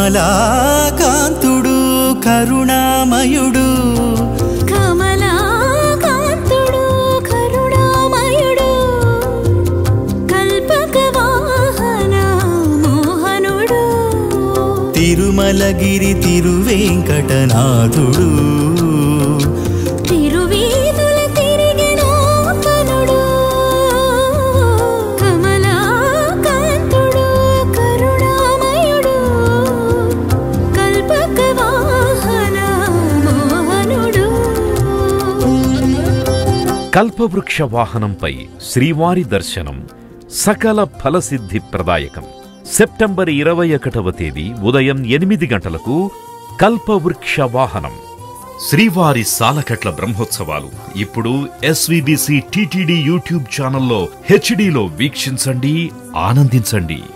కమలాకాంతుడు కరుణామయుడు కమలాకాంతుడు కరుణామయుడు కల్పక వాహన మోహనుడు తిరుమలగిరి తిరువేంకటనాథుడు తిరువీధుల తిరిగెను తనుడు కమలాకాంతుడు కరుణామయుడు కల్పక వాహన మోహనుడు కల్పవృక్ష వాహనంపై శ్రీవారి దర్శనం సకల ఫలసిద్ధి ప్రదాయకం సెప్టెంబర్ ఇరవై ఒకటవ తేదీ ఉదయం ఎనిమిది గంటలకు కల్పవృక్ష వాహనం శ్రీవారి సాలకట్ల బ్రహ్మోత్సవాలు ఇప్పుడు ఎస్వీబీసీ టీటీడీ యూట్యూబ్ ఛానల్లో హెచ్డీలో వీక్షించండి ఆనందించండి